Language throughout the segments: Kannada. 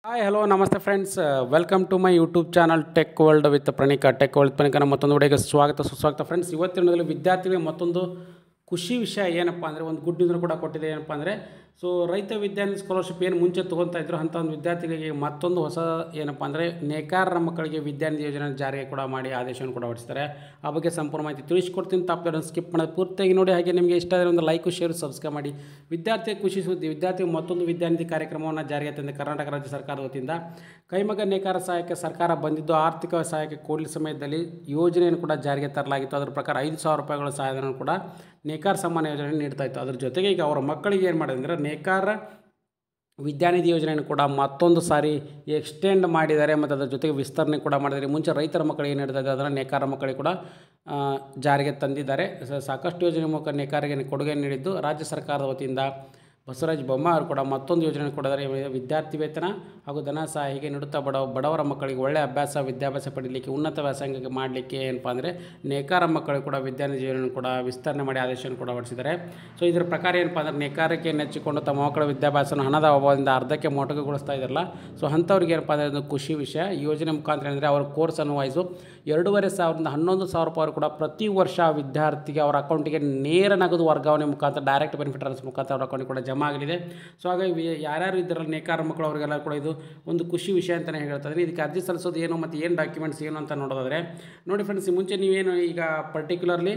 ಹಾಯ್ ಹಲೋ ನಮಸ್ತೆ friends welcome to my YouTube channel tech world with Praneeka tech world ಪ್ರಣೀಕನ ಮತ್ತೊಂದು ವಿಡಿಯೋಗೆ ಸ್ವಾಗತ ಸುಸ್ವಾಗತ ಫ್ರೆಂಡ್ಸ್ ಇವತ್ತಿನ ದಿನದಲ್ಲಿ ವಿದ್ಯಾರ್ಥಿಗಳಿಗೆ ಮತ್ತೊಂದು ಖುಷಿ ವಿಷಯ ಏನಪ್ಪ ಅಂದರೆ ಒಂದು ಗುಡ್ ನ್ಯೂಸ್ ಕೂಡ ಕೊಟ್ಟಿದೆ ಏನಪ್ಪ ಅಂದರೆ ಸೊ ರೈತ ವಿದ್ಯಾರ್ಥಿ ಸ್ಕಾಲರ್ಶಿಪ್ ಏನು ಮುಂಚೆ ತೊಗೊತಾ ಇದ್ರು ಅಂಥ ಒಂದು ವಿದ್ಯಾರ್ಥಿಗಳಿಗೆ ಮತ್ತೊಂದು ಹೊಸ ಏನಪ್ಪ ಅಂದರೆ ನೇಕಾರರ ಮಕ್ಕಳಿಗೆ ವಿದ್ಯಾನಿಧಿ ಯೋಜನೆ ಜಾರಿಗೆ ಕೂಡ ಮಾಡಿ ಆದೇಶವನ್ನು ಕೂಡ ಹೊರಡಿಸ್ತಾರೆ ಆ ಬಗ್ಗೆ ಸಂಪೂರ್ಣ ಮಾಹಿತಿ ತಿಳಿಸ್ಕೊಡ್ತೀನಿ ತಪ್ಪದೆ ಸ್ಕಿಪ್ ಮಾಡೋದು ಪೂರ್ತಿಯಾಗಿ ನೋಡಿ ಹಾಗೆ ನಿಮಗೆ ಇಷ್ಟ ಆದರೆ ಒಂದು ಲೈಕು ಶೇರ್ ಸಬ್ಸ್ಕ್ರೈಬ್ ಮಾಡಿ ವಿದ್ಯಾರ್ಥಿ ಖುಷಿ ಸುದ್ದಿ ವಿದ್ಯಾರ್ಥಿ ಮತ್ತೊಂದು ವಿದ್ಯಾನಿಧಿ ಕಾರ್ಯಕ್ರಮವನ್ನು ಜಾರಿಗೆ ತಂದಿದೆ ಕರ್ನಾಟಕ ರಾಜ್ಯ ಸರ್ಕಾರದ ವತಿಯಿಂದ ಕೈಮಗ್ಗ ನೇಕಾರ ಸಹಾಯಕ್ಕೆ ಸರ್ಕಾರ ಬಂದಿದ್ದು ಆರ್ಥಿಕ ಸಹಾಯಕ್ಕೆ ಕೊಡಲಿ ಸಮಯದಲ್ಲಿ ಯೋಜನೆಯನ್ನು ಕೂಡ ಜಾರಿಗೆ ತರಲಾಗಿತ್ತು ಅದರ ಪ್ರಕಾರ ಐದು ಸಾವಿರ ರೂಪಾಯಿಗಳ ಸಹಾಯಧನ ಕೂಡ ನೇಕಾರ ಸಮ್ಮಾನ ಯೋಜನೆ ನೀಡ್ತಾ ಇತ್ತು ಅದ್ರ ಜೊತೆಗೆ ಈಗ ಅವರ ಮಕ್ಕಳಿಗೆ ಏನು ಮಾಡಿದೆ ಅಂದರೆ ನೇಕಾರ ವಿದ್ಯಾನಿಧಿ ಯೋಜನೆಯನ್ನು ಕೂಡ ಮತ್ತೊಂದು ಸಾರಿ ಎಕ್ಸ್ಟೆಂಡ್ ಮಾಡಿದ್ದಾರೆ ಮತ್ತು ಅದರ ಜೊತೆಗೆ ವಿಸ್ತರಣೆ ಕೂಡ ಮಾಡಿದ್ದಾರೆ ಮುಂಚೆ ರೈತರ ಮಕ್ಕಳಿಗೆ ಏನು ನೀಡ್ತಾ ಇದ್ದಾರೆ ಅದನ್ನು ನೇಕಾರ ಮಕ್ಕಳಿಗೆ ಕೂಡ ಆ, ಜಾರಿಗೆ ತಂದಿದ್ದಾರೆ ಸ- ಸಾಕಷ್ಟು ಯೋಜನೆ ಮೂಲಕ ನೇಕಾರಿಗೆ ಕೊಡುಗೆ ನೀಡಿದ್ದು ರಾಜ್ಯ ಸರ್ಕಾರದ ವತಿಯಿಂದ ಬಸವರಾಜ ಬೊಮ್ಮಾಯಿ ಅವರು ಕೂಡ ಮತ್ತೊಂದು ಯೋಜನೆ ಕೊಡಿದ್ದಾರೆ ಇವ- ವಿದ್ಯಾರ್ಥಿ ವೇತನ ಹಾಗೂ ಧನ ಸಹಾಯ ಹೀಗೆ ನೀಡುತ್ತಾ ಬಡ ಬಡವರ ಮಕ್ಕಳಿಗೆ ಒಳ್ಳೆಯ ಅಭ್ಯಾಸ ವಿದ್ಯಾಭ್ಯಾಸ ಪಡೀಲಿಕ್ಕೆ ಉನ್ನತ ವ್ಯಾಸಂಗಕ್ಕೆ ಮಾಡಲಿಕ್ಕೆ ಏನಪ್ಪ ಅಂದರೆ ನೇಕಾರ ಮಕ್ಕಳಿಗೆ ಕೂಡ ವಿದ್ಯಾನಿಧಿ ಯೋಜನೆ ಕೂಡ ವಿಸ್ತರಣೆ ಮಾಡಿ ಆದೇಶವನ್ನು ಕೂಡ ಹೊರಡಿಸಿದ್ದಾರೆ ಸೊ ಇದರ ಪ್ರಕಾರ ಏನಪ್ಪ ಅಂದರೆ ನೇಕಾರಕ್ಕೆ ನೆಚ್ಚಿಕೊಂಡು ತಮ್ಮ ಮಕ್ಕಳ ವಿದ್ಯಾಭ್ಯಾಸನ ಹಣದ ಅಭಾವದಿಂದ ಅರ್ಧಕ್ಕೆ ಮೊಟಕುಗೊಳಿಸ್ತಾ ಇದ್ದಾರಲ್ಲ ಸೊ ಅಂಥವ್ರಿಗೆ ಏನಪ್ಪ ಅಂದರೆ ಅದು ಖುಷಿ ವಿಷಯ ಈ ಯೋಜನೆ ಮುಖಾಂತರ ಏನಂದರೆ ಅವ್ರ ಕೋರ್ಸನ್ನು ವಹಿಸು ಎರಡೂವರೆ ಸಾವಿರದಿಂದ ಹನ್ನೊಂದು ಸಾವಿರ ರೂಪಾಯಿ ಕೂಡ ಪ್ರತಿ ವರ್ಷ ವಿದ್ಯಾರ್ಥಿಗೆ ಅವರ ಅಕೌಂಟಿಗೆ ನೇರ ನಗದು ವರ್ಗಾವಣೆ ಮುಖಾಂತರ ಡೈರೆಕ್ಟ್ ಬೆನಿಫಿಟ್ ಟ್ರಾನ್ಸ್ಫರ್ ಮುಖಾಂತರ ಅವ್ರ ಅಕೌಂಟಿಗೆ ಕೂಡ ಜಮಾ ಆಗಲಿದೆ ಸೊ ಹಾಗಾಗಿ ವಿ- ಯಾರ್ಯಾರು ಇದ್ದಾರಲ್ಲ ನೇಕಾರ ಮಕ್ಕಳು ಅವರಿಗೆಲ್ಲ ಕೂಡ ಇದು ಒಂದು ಖುಷಿ ವಿಷಯ ಅಂತಲೇ ಹೇಳ್ತಾ ಇದ್ದೀನಿ ಇದಕ್ಕೆ ಅರ್ಜಿ ಸಲ್ಲಿಸೋದು ಏನು ಮತ್ತು ಏನು ಡಾಕ್ಯುಮೆಂಟ್ಸ್ ಏನು ಅಂತ ನೋಡೋದಾದರೆ ನೋಡಿ ಫ್ರೆಂಡ್ಸ್ ಮುಂಚೆ ನೀವೇನು ಈಗ ಪರ್ಟಿಕ್ಯುಲರ್ಲಿ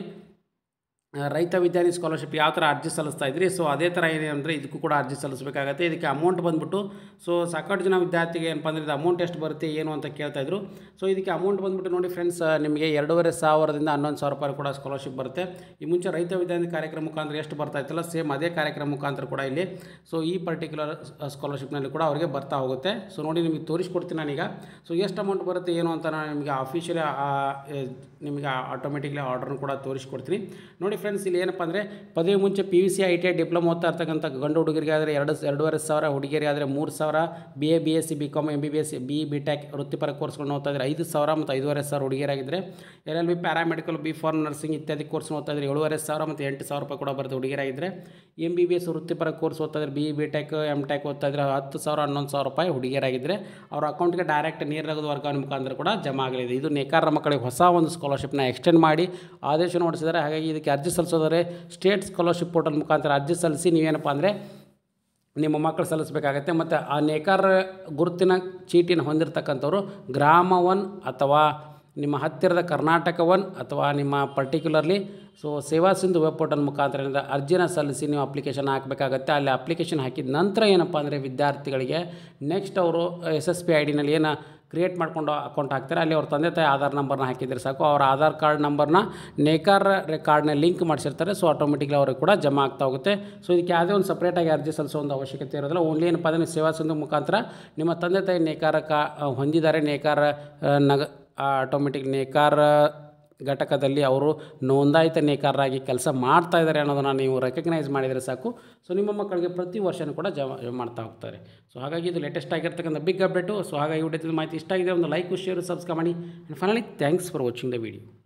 ಆ, ರೈತ ವಿದ್ಯಾರ್ಥಿ ಸ್ಕಾಲರ್ಶಿಪ್ ಯಾವ ಥರ ಅರ್ಜಿ ಸಲ್ಲಿಸ್ತಾ ಇದ್ರಿ ಸೊ ಅದೇ ಥರ ಏನೇ ಅಂದರೆ ಇದಕ್ಕೂ ಕೂಡ ಅರ್ಜಿ ಸಲ್ಲಿಸಬೇಕಾಗತ್ತೆ ಇದಕ್ಕೆ ಅಮೌಂಟ್ ಬಂದ್ಬಿಟ್ಟು ಸೊ ಸಾಕಷ್ಟು ಜನ ವಿದ್ಯಾರ್ಥಿಗೆ ಏನಪ್ಪ ಅಂದರೆ ಇದು ಅಮೌಂಟ್ ಎಷ್ಟು ಬರುತ್ತೆ ಏನು ಅಂತ ಕೇಳ್ತಾ ಇದ್ರು ಸೊ ಇದಕ್ಕೆ ಅಮೌಂಟ್ ಬಂದ್ಬಿಟ್ಟು ನೋಡಿ ಫ್ರೆಂಡ್ಸ್ ನಿಮಗೆ ಎರಡೂವರೆ ಸಾವಿರದಿಂದ ಹನ್ನೊಂದು ಸಾವಿರ ರೂಪಾಯಿ ಕೂಡ ಸ್ಕಾಲರ್ಶಿಪ್ ಬರುತ್ತೆ ಈ ಮುಂಚೆ ರೈತ ವಿದ್ಯಾರ್ಥಿ ಕಾರ್ಯಕ್ರಮ ಮುಖಾಂತರ ಎಷ್ಟು ಬರ್ತಾ ಇತ್ತಲ್ಲ ಸೇಮ್ ಅದೇ ಕಾರ್ಯಕ್ರಮ ಮುಖಾಂತರ ಕೂಡ ಇಲ್ಲಿ ಸೊ ಈ ಪರ್ಟಿಕ್ಯುಲರ್ ಸ್ಕಾಲರ್ಶಿಪ್ನಲ್ಲಿ ಕೂಡ ಅವರಿಗೆ ಬರ್ತಾ ಹೋಗುತ್ತೆ ಸೊ ನೋಡಿ ನಿಮಗೆ ತೋರಿಸ್ಕೊಡ್ತೀನಿ ನಾನೀಗ ಸೊ ಎಷ್ಟು ಅಮೌಂಟ್ ಬರುತ್ತೆ ಏನು ಅಂತ ನಾನು ನಿಮಗೆ ಅಫಿಷಿಯಲಿ ನಿಮಗೆ ಆಟೋಮೆಟಿಕ್ಲಿ ಆರ್ಡ್ರನ್ನು ಕೂಡ ತೋರಿಸ್ಕೊಡ್ತೀನಿ ನೋಡಿ ಫ್ರೆಂಡ್ಸ್ ಇಲ್ಲಿ ಏನಪ್ಪ ಅಂದರೆ ಪದವಿ ಮುಂಚೆ P U C I T I diploma ಓದ್ತಾ ಇರ್ತಕ್ಕಂಥ ಗಂಡು ಹುಡುಗರಿಗೆ ಆದರೆ ಎರಡು ಎರಡೂವರೆ ಸಾವಿರ ಹುಡುಗಿಯರಿಗೆ ಆದರೆ ಮೂರು ಸಾವಿರ B A B S C B com M B B S B B tech ವೃತ್ತಿಪರ ಕೋರ್ಸ್ಗಳನ್ನ ಓದ್ತಾ ಇದ್ದಾರೆ ಐದು ಸಾವಿರ ಮತ್ತು ಐದೂವರೆ ಸಾವಿರ ಹುಡುಗಿಯರಾಗಿದ್ದರೆ L L B paramedical B pharm nursing ಇತ್ಯಾದಿ ಕೋರ್ಸ್ ಓದ್ತಾ ಇದ್ದಾರೆ ಏಳುವರೆ ಸಾವಿರ ಮತ್ತು ಎಂಟು ಸಾವಿರ ರೂಪಾಯಿ ಕೂಡ ಬರುತ್ತೆ ಹುಡುಗಿಯರಾಗಿದ್ದರೆ ಎಮ್ ಬಿ ಬಿ ಎಸ್ ವೃತ್ತಿಪರ ಕೋರ್ಸ್ ಓದ್ತಾ ಇದ್ದಾರೆ B B tech M tech ಓದ್ತಾ ಇದ್ದಾರೆ ಹತ್ತು ಸಾವಿರ ಹನ್ನೊಂದು ಸಾವಿರ ರೂಪಾಯಿ ಹುಡುಗಿಯರಾಗಿದ್ದರೆ ಅವ್ರ ಅಕೌಂಟ್ಗೆ ಡೈರೆಕ್ಟ್ ನೇರಗದ ವರ್ಗಾವಣೆ ಮುಖಾಂತರ ಕೂಡ ಜಮಾ ಆಗಲಿದೆ ಇದು ನೇಕಾರರ ಮಕ್ಕಳಿಗೆ ಹೊಸ ಒಂದು ಸ್ಕಾಲರ್ಶಿಪ್ನ ಎಕ್ಸ್ಟೆಂಡ್ ಮಾಡಿ ಆದೇಶ ಹೊರಡಿಸಿದ್ದಾರೆ ಹಾಗಾಗಿ ಇದಕ್ಕೆ ಅರ್ಜಿ ಸಲ್ಲಿಸೋದರೆ ಸ್ಟೇಟ್ ಸ್ಕಾಲರ್ಶಿಪ್ ಪೋರ್ಟಲ್ ಮುಖಾಂತರ ಅರ್ಜಿ ಸಲ್ಲಿಸಿ ನೀವೇನಪ್ಪ ಅಂದರೆ ನಿಮ್ಮ ಮಕ್ಕಳು ಸಲ್ಲಿಸಬೇಕಾಗತ್ತೆ ಮತ್ತು ಆ ನೇಕಾರ ಗುರುತಿನ ಚೀಟಿನ ಹೊಂದಿರತಕ್ಕಂಥವ್ರು ಗ್ರಾಮ ಒನ್ ಅಥವಾ ನಿಮ್ಮ ಹತ್ತಿರದ ಕರ್ನಾಟಕ ಒನ್ ಅಥವಾ ನಿಮ್ಮ ಪರ್ಟಿಕ್ಯುಲರ್ಲಿ ಸೊ ಸೇವಾ ಸಿಂಧು ವೆಬ್ ಪೋರ್ಟಲ್ ಮುಖಾಂತರ ಏನಿದೆ ಅರ್ಜಿನ ಸಲ್ಲಿಸಿ ನೀವು ಅಪ್ಲಿಕೇಶನ್ ಹಾಕಬೇಕಾಗತ್ತೆ ಅಲ್ಲಿ ಅಪ್ಲಿಕೇಶನ್ ಹಾಕಿದ ನಂತರ ಏನಪ್ಪ ಅಂದರೆ ವಿದ್ಯಾರ್ಥಿಗಳಿಗೆ ನೆಕ್ಸ್ಟ್ ಅವರು ಎಸ್ ಎಸ್ ಪಿ ಐ ಡಿನಲ್ಲಿ ಏನು ಕ್ರಿಯೇಟ್ ಮಾಡ್ಕೊಂಡು ಅಕೌಂಟ್ ಹಾಕ್ತಾರೆ ಅಲ್ಲಿ ಅವ್ರ ತಂದೆ ತಾಯಿ ಆಧಾರ್ ನಂಬರ್ನ ಹಾಕಿದ್ರೆ ಸಾಕು ಅವ್ರ ಆಧಾರ್ ಕಾರ್ಡ್ ನಂಬರ್ನ ನೇಕಾರ ಕಾರ್ಡ್ನ ಲಿಂಕ್ ಮಾಡಿಸಿರ್ತಾರೆ ಸೊ ಆಟೋಮೆಟಿಕ್ಲಿ ಅವ್ರಿಗೆ ಕೂಡ ಜಮಾ ಆಗ್ತಾ ಹೋಗುತ್ತೆ ಸೊ ಇದಕ್ಕೆ ಯಾವುದೇ ಒಂದು ಸಪ್ರೇಟಾಗಿ ಅರ್ಜಿ ಸಲ್ಲಿಸೋ ಒಂದು ಅವಶ್ಯಕತೆ ಇರೋದಿಲ್ಲ ಓನ್ಲಿ ಏನಪ್ಪ ಅಂದರೆ ಸೇವಾ ಸಿಂಧು ಮುಖಾಂತರ ನಿಮ್ಮ ತಂದೆ ತಾಯಿ ನೇಕಾರ ಕಾ ಹೊಂದಿದ್ದಾರೆ ನೇಕಾರ ಆ, ನಗ ಆಟೋಮೆಟಿಕ್ ನೇಕಾರ ಘಟಕದಲ್ಲಿ ಅವರು ನೋಂದಾಯಿತ ನೇಕಾರರಾಗಿ ಕೆಲಸ ಮಾಡ್ತಾ ಇದ್ದಾರೆ ಅನ್ನೋದನ್ನು ನೀವು ರೆಕಗ್ನೈಸ್ ಮಾಡಿದರೆ ಸಾಕು ಸೊ ನಿಮ್ಮ ಮಕ್ಕಳಿಗೆ ಪ್ರತಿ ವರ್ಷವೂ ಕೂಡ ಜಮಾ ಜಮಾ ಮಾಡ್ತಾ ಹೋಗ್ತಾರೆ ಸೊ ಹಾಗಾಗಿ ಇದು ಲೇಟೆಸ್ಟ್ ಆಗಿರ್ತಕ್ಕಂಥ ಬಿಗ್ ಅಪ್ಡೇಟು ಸೊ ಹಾಗಾಗಿ ವಿಡಿಯೋ ಮಾಹಿತಿ ಇಷ್ಟ ಆಗಿದೆ ಒಂದು ಲೈಕ್ ಶೇರ್ ಸಬ್ಸ್ಕ್ರೈಬ್ ಮಾಡಿ and finally thanks for watching the video